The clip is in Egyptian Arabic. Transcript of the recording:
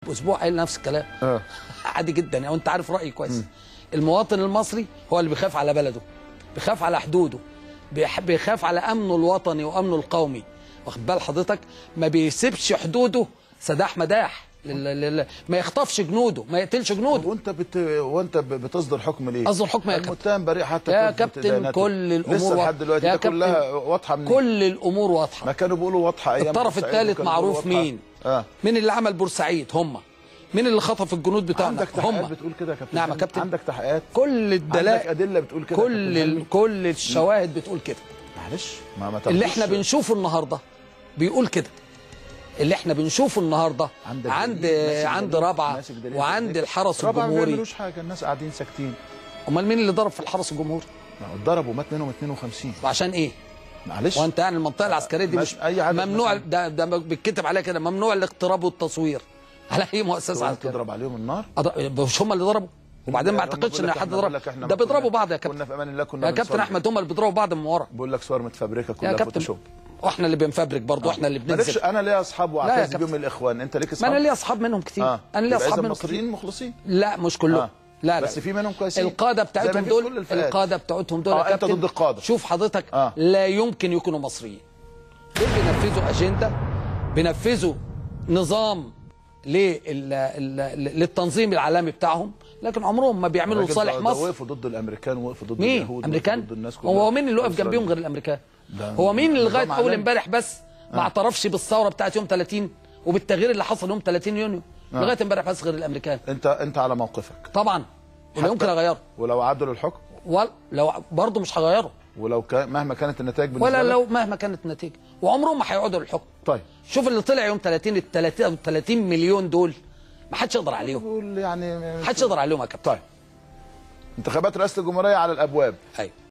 اسبوع قايل نفس الكلام اه عادي جدا يعني انت عارف رايي كويس المواطن المصري هو اللي بيخاف على بلده بيخاف على حدوده بيح- بيخاف على امنه الوطني وامنه القومي واخد بال حضرتك ما بيسيبش حدوده سداح مداح لل... لل... ما يخطفش جنوده ما يقتلش جنوده وانت بت... وانت ب- بتصدر حكم ليه؟ أصدر حكم يا كابتن. المتهم بريء حتى يا كتبت كابتن ديانته. كل الامور لسه واضحة. لحد دلوقتي يا ده كابتن كلها واضحه من كل الامور واضحه ما كانوا بيقولوا واضحه ايام الطرف بورسعيد الثالث وكانوا بيقولوا معروف واضحة. مين اه مين اللي عمل بورسعيد هم مين اللي خطف الجنود بتاعنا عندك تحقيقات هم بتقول كده يا كابتن نعم يا سامي؟ كابتن. عندك تحقيقات كل عندك الدلائل ادله بتقول كده يا كل كابتن ال... سامي؟ كل الشواهد بتقول كده معلش ما ما اللي تاخدوش- احنا بنشوفه النهارده بيقول كده اللي احنا بنشوفه النهارده عندك عند دليل، ماسك عند دليل، رابعه ماسك دليل وعند تدريك. الحرس رابعه ما الجمهوري بيعملوش حاجه الناس قاعدين ساكتين امال مين اللي ضرب في الحرس الجمهوري ما هو اتضربوا مات منهم 52 وعشان ايه معلش وانت يعني المنطقه العسكريه دي ماشي، مش أي عدد ممنوع مثلاً. ده ده بيتكتب عليها كده ممنوع الاقتراب والتصوير على اي مؤسسه تقول عسكريه تضرب عليهم النار أض- مش هم اللي ضربوا وبعدين ما اعتقدش ان حد ضرب ده بيضربوا بعض يا كنا كابتن في امان الله كنا يا كابتن بنصلي. احمد هم اللي بيضربوا بعض من ورا بقول لك صور متفبركه يا كلها كابتن فوتوشوب واحنا اللي بنفبرك برضه واحنا اللي معلش بننزل انا ليا اصحاب لا يا واعتز كابتن. بيهم الاخوان انت ليك ما اصحاب انا ليا اصحاب منهم كتير اه انا ليا يبقى اصحاب إذا منهم كتير المصريين مخلصين لا مش كلهم آه. لا لا بس في منهم كويسين القاده زي بتاعتهم ما في دول كل الفئات. القاده بتاعتهم دول آه، يا أنت كابتن ضد القادة. شوف حضرتك آه. لا يمكن يكونوا مصريين دول بينفذوا اجنده بينفذوا نظام لل- ال- للتنظيم العالمي بتاعهم لكن عمرهم ما بيعملوا الراجل لصالح ده- ده مصر وقفوا ضد الامريكان وقفوا ضد مين اليهود وقفوا امريكان ضد الناس كلها هو مين اللي وقف إسرائيل. جنبيهم غير الامريكان ده هو مين اللي نظام لغايه اول عالمي. امبارح بس ما اعترفش بالثوره بتاعت يوم 30 وبالتغيير اللي حصل يوم 30 يونيو لغايه امبارح بس غير الامريكان انت انت على موقفك طبعا ولا حتى- يمكن اغيره ولو عدلوا الحكم ولو برضه مش هغيره ولو كان مهما كانت النتائج بالنسبه ولا لك؟ لو مهما كانت النتيجه وعمرهم ما هيقعدوا للحكم طيب شوف اللي طلع يوم 30 ال 30 30 مليون دول ما حدش يقدر عليهم بقول يعني ما حدش يقدر عليهم يا كابتن طيب انتخابات رئاسه الجمهوريه على الابواب ايوه